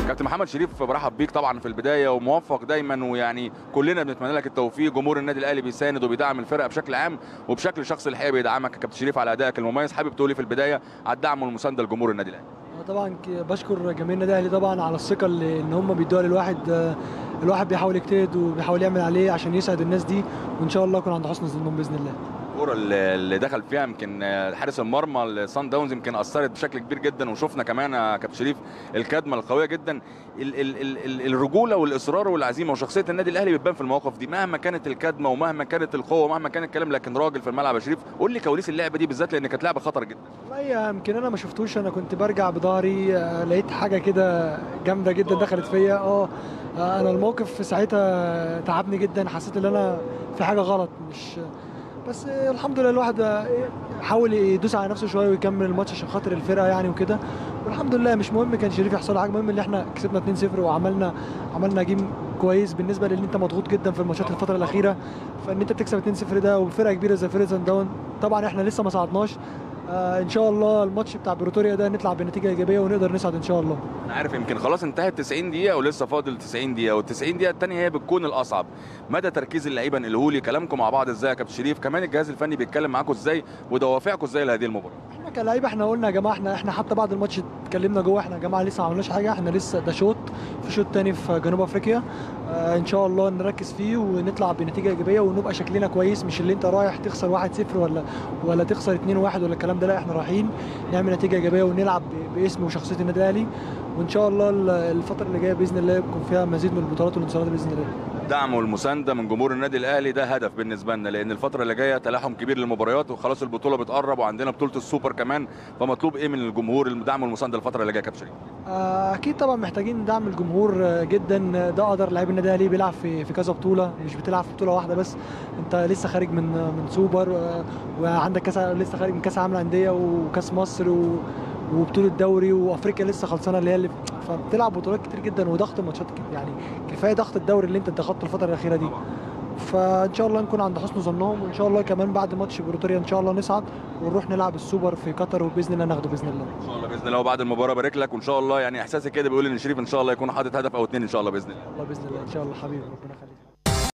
كابتن محمد شريف برحب بيك طبعا في البدايه وموفق دايما ويعني كلنا بنتمنى لك التوفيق جمهور النادي الاهلي بيساند وبيدعم الفرقه بشكل عام وبشكل شخصي الحقيقه بيدعمك يا كابتن شريف على ادائك المميز حابب تقولي في البدايه على الدعم والمسانده لجمهور النادي الاهلي أنا طبعا ك- بشكر جماهير النادي الاهلي طبعا على الثقه اللي ان هم بيدوها للواحد آه، الواحد بيحاول يجتهد وبيحاول يعمل عليه عشان يسعد الناس دي وان شاء الله يكون عند حسن ظنهم باذن الله الكوره اللي اللي دخل فيها يمكن آه، حارس المرمى الصن داونز يمكن اثرت بشكل كبير جدا وشفنا كمان يا كابتن شريف الكدمه القويه جدا ال ال ال ال الرجوله والاصرار والعزيمه وشخصيه النادي الاهلي بتبان في المواقف دي مهما كانت الكدمه ومهما كانت القوه ومهما كان الكلام لكن راجل في الملعب يا شريف قول لي كواليس اللعبه دي بالذات لان كانت لعبه خطر جدا والله يمكن انا ما شفتوش انا كنت برجع بظهري آه، لقيت حاجه كده جامده جدا دخلت فيا اه آه، انا الموقف ساعتها تعبني جدا حسيت ان انا في حاجه غلط مش بس آه، الحمد لله الواحد آه، حاول يدوس على نفسه شويه ويكمل الماتش عشان خاطر الفرقه يعني وكده والحمد لله مش مهم كان شريف يحصل له حاجه المهم ان احنا كسبنا 2-0 وعملنا عملنا جيم كويس بالنسبه لان انت مضغوط جدا في الماتشات الفتره الاخيره فان انت بتكسب 2-0 ده وفرقه كبيره زي فرقه سان داون طبعا احنا لسه ما صعدناش آه ان شاء الله الماتش بتاع بريتوريا ده نطلع بنتيجه ايجابيه ونقدر نصعد ان شاء الله انا عارف يمكن خلاص انتهت 90 دقيقه ولسه فاضل 90 دقيقه وال 90 دقيقه الثانيه هي بتكون الاصعب مدى تركيز اللعيبه نقلهولي كلامكم مع بعض ازاي يا كابتن شريف كمان الجهاز الفني بيتكلم معاكم ازاي ودوافعكم ازاي لهذه المباراه احنا كلاعيبه احنا قلنا يا جماعه احنا احنا حتى بعد الماتش اتكلمنا جوه احنا يا جماعه لسه ما عملناش حاجه احنا لسه ده شوط في شوط تاني في جنوب افريقيا اه ان شاء الله نركز فيه ونطلع بنتيجه ايجابيه ونبقى شكلنا كويس مش اللي انت رايح تخسر 1-0 ولا ولا تخسر 2-1 ولا الكلام ده لا احنا رايحين نعمل نتيجه ايجابيه ونلعب ب- باسم وشخصيه النادي الاهلي وان شاء الله ال- الفتره اللي جايه باذن الله يكون فيها مزيد من البطولات والانتصارات باذن الله الدعم والمسانده من جمهور النادي الاهلي ده هدف بالنسبه لنا لان الفتره اللي جايه تلاحم كبير للمباريات وخلاص البطوله بتقرب وعندنا بطوله السوبر كمان فمطلوب ايه من الجمهور الدعم والمسانده الفتره اللي جايه يا كابتن شريف آه، اكيد طبعا محتاجين دعم الجمهور آه، جدا آه، ده قدر لعيب النادي الاهلي بيلعب في في كذا بطوله مش بتلعب في بطوله واحده بس انت لسه خارج من من سوبر آه، وعندك كاس لسه خارج من كاس العالم للانديه وكاس مصر و وبطوله دوري وافريقيا لسه خلصانه اللي هي اللي فبتلعب بطولات كتير جدا وضغط ماتشات كتير يعني كفايه ضغط الدوري اللي انت ضغطته الفتره الاخيره دي فان شاء الله نكون عند حسن ظنهم وان شاء الله كمان بعد ماتش بريتوريا ان شاء الله نصعد ونروح نلعب السوبر في قطر وباذن الله ناخده باذن الله ان شاء الله باذن الله وبعد المباراه بارك لك وان شاء الله يعني احساسي كده بيقول ان شريف ان شاء الله يكون حاطط هدف او اتنين ان شاء الله باذن الله الله باذن الله ان شاء الله حبيبي ربنا يخليك